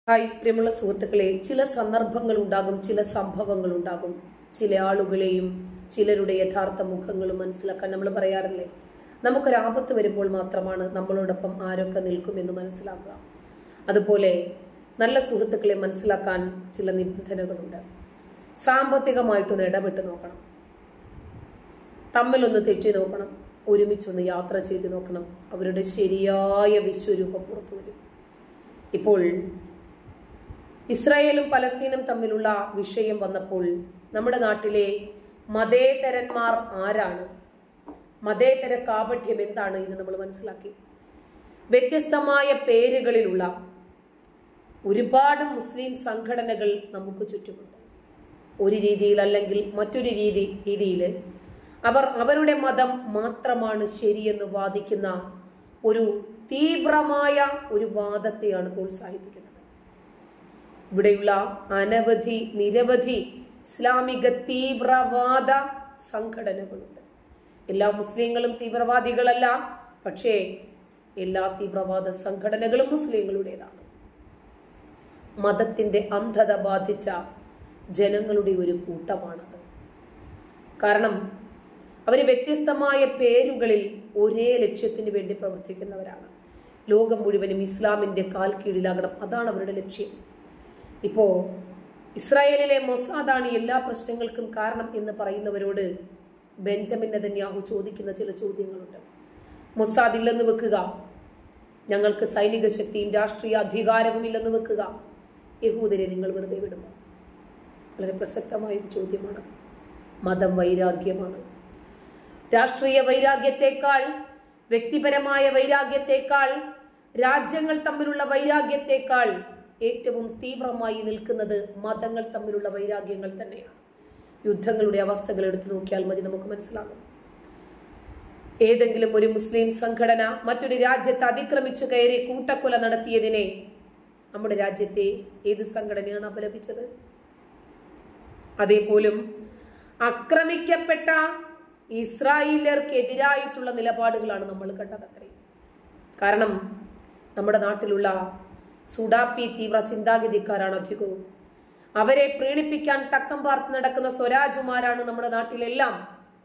hi പ്രിയമുള്ള സുഹൃത്തുക്കളെ ചില സന്ദർഭങ്ങൾ ഉണ്ടാകും ചില സംഭവങ്ങൾ ഉണ്ടാകും ചില ആളുകളെയും ചിലരുടെ യഥാർത്ഥ മുഖങ്ങളും മനസ്സിലാക്കാൻ നമ്മൾ പറയാറില്ലേ നമുക്കൊരാപത്ത് വരുമ്പോൾ മാത്രമാണ് നമ്മളോടൊപ്പം ആരൊക്കെ നിൽക്കുമെന്ന് മനസ്സിലാക്കുക അതുപോലെ നല്ല സുഹൃത്തുക്കളെ മനസ്സിലാക്കാൻ ചില നിബന്ധനകളുണ്ട് സാമ്പത്തികമായിട്ടൊന്ന് ഇടപെട്ട് നോക്കണം തമ്മിലൊന്ന് തെറ്റി നോക്കണം ഒരുമിച്ചൊന്ന് യാത്ര ചെയ്ത് നോക്കണം അവരുടെ ശരിയായ വിശ്വരൂപം പുറത്തു വരും ഇപ്പോൾ ഇസ്രായേലും പലസ്തീനും തമ്മിലുള്ള വിഷയം വന്നപ്പോൾ നമ്മുടെ നാട്ടിലെ മതേതരന്മാർ ആരാണ് മതേതര കാപഠ്യം എന്താണ് എന്ന് നമ്മൾ മനസ്സിലാക്കി വ്യത്യസ്തമായ പേരുകളിലുള്ള ഒരുപാട് മുസ്ലിം സംഘടനകൾ നമുക്ക് ചുറ്റുമുണ്ട് ഒരു രീതിയിൽ അല്ലെങ്കിൽ മറ്റൊരു രീതി രീതിയിൽ അവർ അവരുടെ മതം മാത്രമാണ് ശരിയെന്ന് വാദിക്കുന്ന ഒരു തീവ്രമായ ഒരു വാദത്തെയാണ് പ്രോത്സാഹിപ്പിക്കുന്നത് ഇവിടെയുള്ള അനവധി നിരവധി ഇസ്ലാമിക തീവ്രവാദ സംഘടനകളുണ്ട് എല്ലാ മുസ്ലിങ്ങളും തീവ്രവാദികളല്ല പക്ഷേ എല്ലാ തീവ്രവാദ സംഘടനകളും മുസ്ലിങ്ങളുടേതാണ് മതത്തിന്റെ അന്ധത ബാധിച്ച ജനങ്ങളുടെ ഒരു കൂട്ടമാണത് കാരണം അവർ വ്യത്യസ്തമായ പേരുകളിൽ ഒരേ ലക്ഷ്യത്തിന് വേണ്ടി പ്രവർത്തിക്കുന്നവരാണ് ലോകം മുഴുവനും ഇസ്ലാമിന്റെ കാൽ കീഴിലാകണം അതാണ് അവരുടെ ലക്ഷ്യം ഇപ്പോ ഇസ്രായേലിലെ മൊസാദാണ് എല്ലാ പ്രശ്നങ്ങൾക്കും കാരണം എന്ന് പറയുന്നവരോട് ബെഞ്ചമിൻ നെതന്യാഹു ചോദിക്കുന്ന ചില ചോദ്യങ്ങളുണ്ട് മൊസാദ് ഇല്ലെന്ന് വെക്കുക ഞങ്ങൾക്ക് സൈനിക ശക്തിയും രാഷ്ട്രീയ അധികാരവും ഇല്ലെന്ന് വെക്കുക യഹൂദരെ നിങ്ങൾ വെറുതെ വിടുമോ വളരെ പ്രസക്തമായ ഒരു ചോദ്യമാണ് മതം വൈരാഗ്യമാണ് രാഷ്ട്രീയ വൈരാഗ്യത്തെക്കാൾ വ്യക്തിപരമായ വൈരാഗ്യത്തെക്കാൾ രാജ്യങ്ങൾ തമ്മിലുള്ള വൈരാഗ്യത്തെക്കാൾ ഏറ്റവും തീവ്രമായി നിൽക്കുന്നത് മതങ്ങൾ തമ്മിലുള്ള വൈരാഗ്യങ്ങൾ തന്നെയാണ് യുദ്ധങ്ങളുടെ അവസ്ഥകൾ എടുത്തു നോക്കിയാൽ മതി നമുക്ക് മനസ്സിലാകും ഏതെങ്കിലും ഒരു മുസ്ലിം സംഘടന മറ്റൊരു രാജ്യത്ത് അതിക്രമിച്ചു കയറി കൂട്ടക്കൊല നടത്തിയതിനെ നമ്മുടെ രാജ്യത്തെ ഏത് സംഘടനയാണ് അപലപിച്ചത് അതേപോലും ആക്രമിക്കപ്പെട്ട ഇസ്രായേലർക്ക് എതിരായിട്ടുള്ള നിലപാടുകളാണ് നമ്മൾ കണ്ടത് അത്രയും കാരണം നമ്മുടെ നാട്ടിലുള്ള സുഡാപ്പി തീവ്ര ചിന്താഗതിക്കാരാണ് അധികവും അവരെ പ്രീണിപ്പിക്കാൻ തക്കം പാർത്ത് നടക്കുന്ന സ്വരാജുമാരാണ് നമ്മുടെ നാട്ടിലെല്ലാം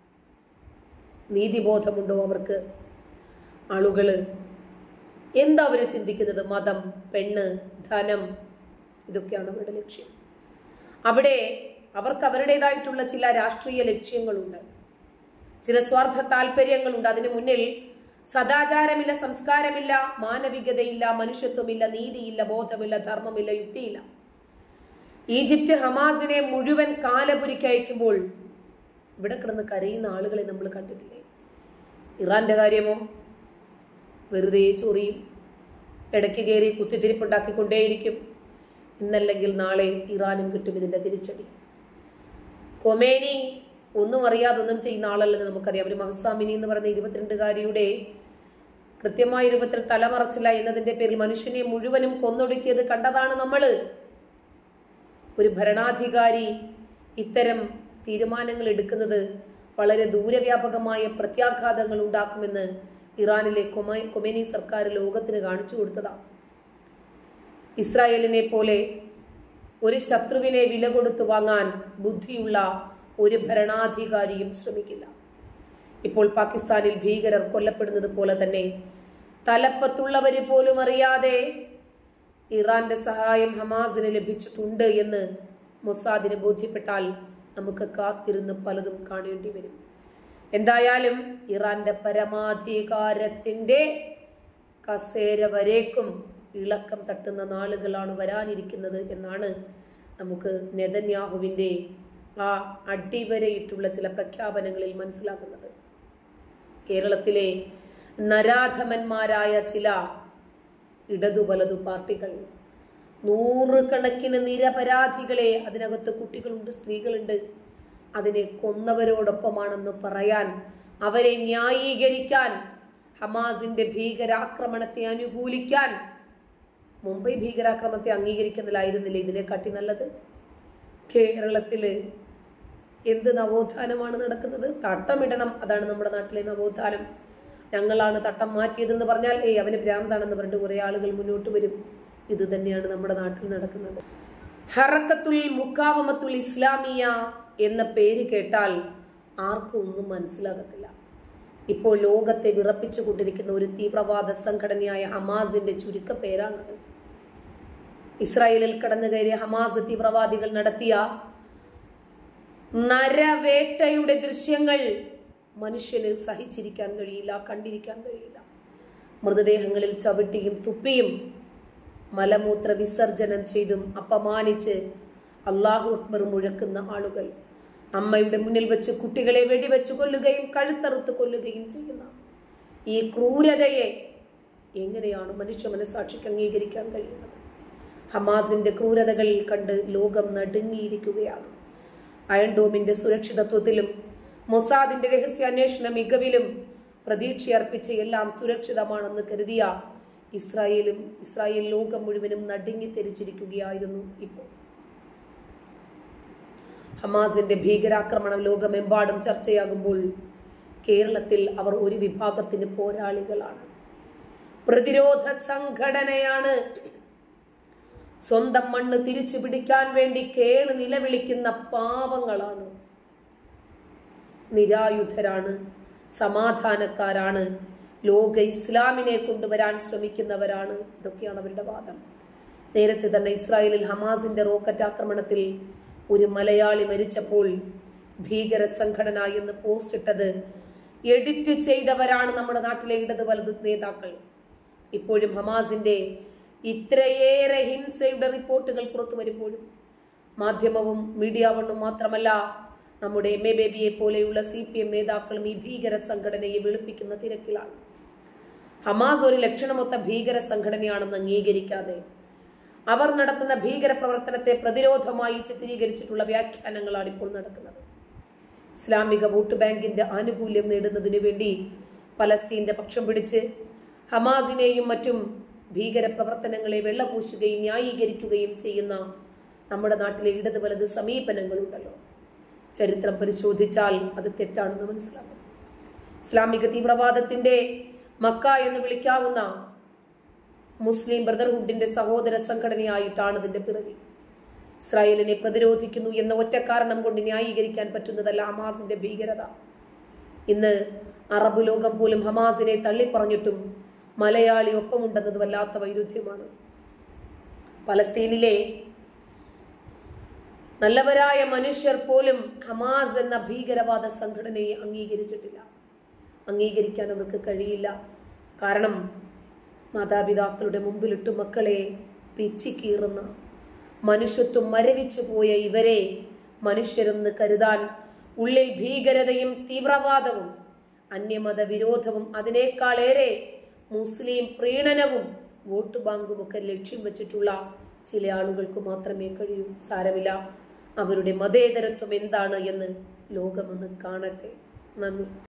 നീതിബോധമുണ്ടോ അവർക്ക് ആളുകള് എന്താ അവര് ചിന്തിക്കുന്നത് മതം പെണ്ണ് ധനം ഇതൊക്കെയാണ് അവരുടെ ലക്ഷ്യം അവിടെ അവർക്ക് അവരുടേതായിട്ടുള്ള ചില രാഷ്ട്രീയ ലക്ഷ്യങ്ങളുണ്ട് ചില സ്വാർത്ഥ താല്പര്യങ്ങളുണ്ട് അതിനു മുന്നിൽ സദാചാരമില്ല സംസ്കാരമില്ല മാനവികതയില്ല മനുഷ്യത്വമില്ല നീതിയില്ല ബോധമില്ല ധർമ്മമില്ല യുക്തിയില്ല ഈജിപ്റ്റ് ഹമാസിനെ മുഴുവൻ കാലപുരിക്കയക്കുമ്പോൾ ഇവിടെ കിടന്ന് കരയുന്ന ആളുകളെ നമ്മൾ കണ്ടിട്ടില്ലേ ഇറാന്റെ കാര്യമോ വെറുതെ ചൊറിയും ഇടയ്ക്ക് കയറി കുത്തിത്തിരിപ്പുണ്ടാക്കിക്കൊണ്ടേയിരിക്കും ഇന്നല്ലെങ്കിൽ നാളെ ഇറാനും കിട്ടും ഇതിന്റെ തിരിച്ചടി കൊമേനി ഒന്നും അറിയാതെ ഒന്നും ചെയ്യുന്ന ആളല്ലെന്ന് നമുക്കറിയാം ഒരു മഹസാമിനി എന്ന് പറയുന്ന ഇരുപത്തിരണ്ടുകാരിയുടെ കൃത്യമായ രൂപത്തിൽ തലമറച്ചില്ല എന്നതിന്റെ പേരിൽ മനുഷ്യനെ മുഴുവനും കൊന്നൊടുക്കിയത് കണ്ടതാണ് നമ്മള് ഒരു ഭരണാധികാരി ഇത്തരം തീരുമാനങ്ങൾ എടുക്കുന്നത് വളരെ ദൂരവ്യാപകമായ പ്രത്യാഘാതങ്ങൾ ഉണ്ടാക്കുമെന്ന് ഇറാനിലെ കൊമ കൊമേനി സർക്കാർ ലോകത്തിന് കാണിച്ചു കൊടുത്തതാണ് ഇസ്രായേലിനെ പോലെ ഒരു ശത്രുവിനെ വില കൊടുത്തു വാങ്ങാൻ ബുദ്ധിയുള്ള ഒരു ഭരണാധികാരിയും ശ്രമിക്കില്ല ഇപ്പോൾ പാകിസ്ഥാനിൽ ഭീകരർ കൊല്ലപ്പെടുന്നത് പോലെ തന്നെ തലപ്പത്തുള്ളവര് പോലും അറിയാതെ ഇറാന്റെ സഹായം ഹമാസിന് ലഭിച്ചിട്ടുണ്ട് എന്ന് മൊസാദിന് ബോധ്യപ്പെട്ടാൽ നമുക്ക് കാത്തിരുന്ന് പലതും കാണേണ്ടി വരും എന്തായാലും ഇറാന്റെ പരമാധികാരത്തിന്റെ കസേര വരേക്കും ഇളക്കം തട്ടുന്ന നാളുകളാണ് വരാനിരിക്കുന്നത് എന്നാണ് നമുക്ക് നെതന്യാഹുവിന്റെ ആ അടിവരയിട്ടുള്ള ചില പ്രഖ്യാപനങ്ങളിൽ മനസ്സിലാക്കുന്നത് കേരളത്തിലെ നരാധമന്മാരായ ചില ഇടതു വലതു പാർട്ടികൾ നൂറുകണക്കിന് നിരപരാധികളെ അതിനകത്ത് കുട്ടികളുണ്ട് സ്ത്രീകളുണ്ട് അതിനെ കൊന്നവരോടൊപ്പമാണെന്ന് പറയാൻ അവരെ ന്യായീകരിക്കാൻ ഹമാസിന്റെ ഭീകരാക്രമണത്തെ അനുകൂലിക്കാൻ മുംബൈ ഭീകരാക്രമണത്തെ അംഗീകരിക്കുന്നതിലായിരുന്നില്ല ഇതിനെക്കാട്ടി നല്ലത് കേരളത്തില് എന്ത് നവോത്ഥാനമാണ് നടക്കുന്നത് തട്ടമിടണം അതാണ് നമ്മുടെ നാട്ടിലെ നവോത്ഥാനം ഞങ്ങളാണ് തട്ടം മാറ്റിയതെന്ന് പറഞ്ഞാൽ ഏയ് അവന് ഭ്രാന്താണെന്ന് പറഞ്ഞിട്ട് കുറെ ആളുകൾ മുന്നോട്ട് വരും ഇത് തന്നെയാണ് നമ്മുടെ നാട്ടിൽ നടക്കുന്നത് ഹറക്കത്തുൽ മുക്കാവമത്തുൽ ഇസ്ലാമിയ എന്ന പേര് കേട്ടാൽ ആർക്കും ഒന്നും മനസ്സിലാകത്തില്ല ഇപ്പോൾ ലോകത്തെ വിറപ്പിച്ചു കൊണ്ടിരിക്കുന്ന ഒരു തീവ്രവാദ സംഘടനയായ ഹമാസിന്റെ ചുരുക്ക പേരാണത് ഇസ്രായേലിൽ കടന്നു കയറിയ ഹമാസ് തീവ്രവാദികൾ നടത്തിയ നരവേട്ടയുടെ ദൃശ്യങ്ങൾ മനുഷ്യന് സഹിച്ചിരിക്കാൻ കഴിയില്ല കണ്ടിരിക്കാൻ കഴിയില്ല മൃതദേഹങ്ങളിൽ ചവിട്ടിയും തുപ്പിയും മലമൂത്ര വിസർജനം ചെയ്തും അപമാനിച്ച് അള്ളാഹു അക്ബർ മുഴക്കുന്ന ആളുകൾ അമ്മയുടെ മുന്നിൽ വെച്ച് കുട്ടികളെ വെടിവെച്ച് കൊല്ലുകയും കഴുത്തറുത്ത് കൊല്ലുകയും ചെയ്യുന്ന ഈ ക്രൂരതയെ എങ്ങനെയാണ് മനുഷ്യ മനസാക്ഷിക്ക് അംഗീകരിക്കാൻ കഴിയുന്നത് ഹമാസിന്റെ ക്രൂരതകൾ കണ്ട് ലോകം നടുങ്ങിയിരിക്കുകയാണ് അയൺ ഡോമിന്റെ സുരക്ഷിതത്വത്തിലും മൊസാദിന്റെ രഹസ്യാന്വേഷണ മികവിലും പ്രതീക്ഷയർപ്പിച്ച് എല്ലാം സുരക്ഷിതമാണെന്ന് കരുതിയ ഇസ്രായേലും ഇസ്രായേൽ ലോകം മുഴുവനും നടുങ്ങി തെരിച്ചിരിക്കുകയായിരുന്നു ഇപ്പോൾ ഹമാസിന്റെ ഭീകരാക്രമണം ലോകമെമ്പാടും ചർച്ചയാകുമ്പോൾ കേരളത്തിൽ അവർ ഒരു വിഭാഗത്തിന് പോരാളികളാണ് പ്രതിരോധ സംഘടനയാണ് സ്വന്തം മണ്ണ് തിരിച്ചു പിടിക്കാൻ വേണ്ടി കേണ് നിലവിളിക്കുന്ന പാവങ്ങളാണ് നിരായുധരാണ് സമാധാനക്കാരാണ് ലോക ഇസ്ലാമിനെ കൊണ്ടുവരാൻ ശ്രമിക്കുന്നവരാണ് ഇതൊക്കെയാണ് അവരുടെ വാദം നേരത്തെ തന്നെ ഇസ്രായേലിൽ ഹമാസിന്റെ റോക്കറ്റ് ആക്രമണത്തിൽ ഒരു മലയാളി മരിച്ചപ്പോൾ ഭീകര സംഘടന എന്ന് പോസ്റ്റ് ഇട്ടത് എഡിറ്റ് ചെയ്തവരാണ് നമ്മുടെ നാട്ടിലെ ഇടത് വലത് നേതാക്കൾ ഇപ്പോഴും ഹമാസിന്റെ ഇത്രയേറെ ഹിംസയുടെ റിപ്പോർട്ടുകൾ പുറത്തു വരുമ്പോഴും മാധ്യമവും മീഡിയ വണ്ണും മാത്രമല്ല നമ്മുടെ എം എ ബേബിയെ പോലെയുള്ള സി പി എം നേതാക്കളും ഈ ഭീകര സംഘടനയെ വെളുപ്പിക്കുന്ന തിരക്കിലാണ് ഹമാസ് ഒരു ലക്ഷണമൊത്ത ഭീകര സംഘടനയാണെന്ന് അംഗീകരിക്കാതെ അവർ നടത്തുന്ന ഭീകര പ്രവർത്തനത്തെ പ്രതിരോധമായി ചിത്രീകരിച്ചിട്ടുള്ള വ്യാഖ്യാനങ്ങളാണ് ഇപ്പോൾ നടക്കുന്നത് ഇസ്ലാമിക വോട്ട് ബാങ്കിന്റെ ആനുകൂല്യം നേടുന്നതിനു വേണ്ടി പലസ്തീന്റെ പക്ഷം പിടിച്ച് ഹമാസിനെയും മറ്റും ഭീകര പ്രവർത്തനങ്ങളെ വെള്ളപൂശുകയും ന്യായീകരിക്കുകയും ചെയ്യുന്ന നമ്മുടെ നാട്ടിലെ ഇടത് വലത് സമീപനങ്ങളുണ്ടല്ലോ ചരിത്രം പരിശോധിച്ചാൽ അത് തെറ്റാണെന്ന് മനസ്സിലാകും ഇസ്ലാമിക തീവ്രവാദത്തിന്റെ മക്ക എന്ന് വിളിക്കാവുന്ന മുസ്ലിം ബ്രദർഹുഡിന്റെ സഹോദര സംഘടനയായിട്ടാണ് ഇതിന്റെ പിറവി ഇസ്രായേലിനെ പ്രതിരോധിക്കുന്നു എന്ന ഒറ്റ കാരണം കൊണ്ട് ന്യായീകരിക്കാൻ പറ്റുന്നതല്ല ഹമാസിന്റെ ഭീകരത ഇന്ന് അറബ് ലോകം പോലും ഹമാസിനെ തള്ളിപ്പറഞ്ഞിട്ടും മലയാളി ഒപ്പമുണ്ടെന്നത് വല്ലാത്ത വൈരുദ്ധ്യമാണ് പലസ്തീനിലെ നല്ലവരായ മനുഷ്യർ പോലും ഹമാസ് എന്ന ഭീകരവാദ സംഘടനയെ അംഗീകരിച്ചിട്ടില്ല അംഗീകരിക്കാൻ അവർക്ക് കഴിയില്ല കാരണം മാതാപിതാക്കളുടെ മുമ്പിലിട്ട് മക്കളെ പിച്ചിക്കീറുന്ന മനുഷ്യത്വം മരവിച്ചു പോയ ഇവരെ മനുഷ്യരെന്ന് കരുതാൻ ഉള്ളിൽ ഭീകരതയും തീവ്രവാദവും അന്യമത വിരോധവും അതിനേക്കാളേറെ മുസ്ലിം പ്രീണനവും വോട്ട് ബാങ്കുമൊക്കെ ലക്ഷ്യം വെച്ചിട്ടുള്ള ചില ആളുകൾക്ക് മാത്രമേ കഴിയൂ സാരമില്ല അവരുടെ മതേതരത്വം എന്താണ് എന്ന് ലോകമൊന്ന് കാണട്ടെ നന്ദി